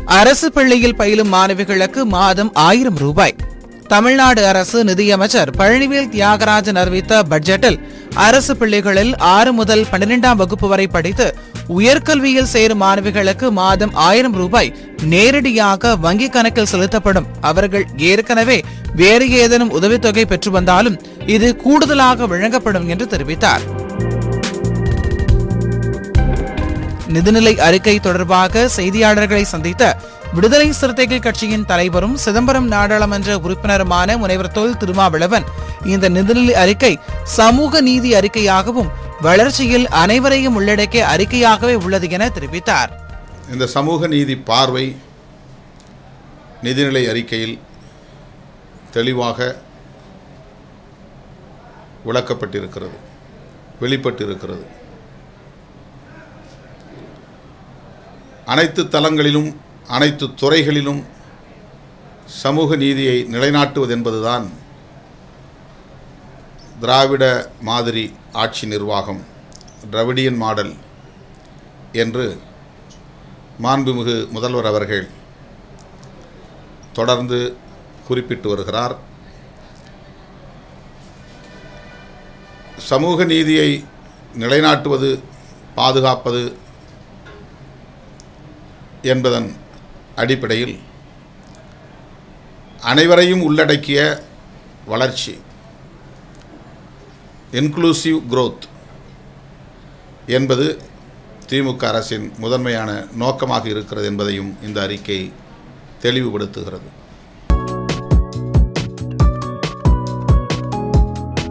அரசு பள்ளியில் பயிலும் மாணவிகளுக்கு மாதம் ஆயிரம் ரூபாய் தமிழ்நாடு அரசு நிதியமைச்சர் பழனிவேல் தியாகராஜன் அறிவித்த பட்ஜெட்டில் அரசு பள்ளிகளில் ஆறு முதல் பன்னிரெண்டாம் வகுப்பு வரை படித்து உயர்கல்வியில் சேரும் மாணவிகளுக்கு மாதம் ஆயிரம் ரூபாய் நேரடியாக வங்கிக் கணக்கில் செலுத்தப்படும் அவர்கள் ஏற்கனவே வேறு ஏதேனும் உதவித்தொகை பெற்று வந்தாலும் இது கூடுதலாக வழங்கப்படும் என்று தெரிவித்தார் நிதிநிலை அறிக்கை தொடர்பாக செய்தியாளர்களை சந்தித்த விடுதலை சிறுத்தைகள் கட்சியின் தலைவரும் சிதம்பரம் நாடாளுமன்ற உறுப்பினருமான முனைவர் தொல் திருமாவளவன் இந்த நிதிநிலை அறிக்கை சமூக நீதி அறிக்கையாகவும் வளர்ச்சியில் அனைவரையும் உள்ளடக்கிய அறிக்கையாகவே உள்ளது என தெரிவித்தார் இந்த சமூக நீதி பார்வை நிதிநிலை அறிக்கையில் தெளிவாக விளக்கப்பட்டிருக்கிறது வெளிப்பட்டிருக்கிறது அனைத்து தளங்களிலும் அனைத்து துறைகளிலும் சமூக நீதியை நிலைநாட்டுவது என்பதுதான் திராவிட மாதிரி ஆட்சி நிர்வாகம் திராவிடியன் மாடல் என்று மாண்புமிகு முதல்வர் அவர்கள் தொடர்ந்து குறிப்பிட்டு வருகிறார் சமூக நீதியை நிலைநாட்டுவது பாதுகாப்பது என்பதன் அடிப்படையில் அனைவரையும் உள்ளடக்கிய வளர்ச்சி இன்க்ளூசிவ் growth என்பது திமுக அரசின் முதன்மையான நோக்கமாக இருக்கிறது என்பதையும் இந்த அறிக்கை தெளிவுபடுத்துகிறது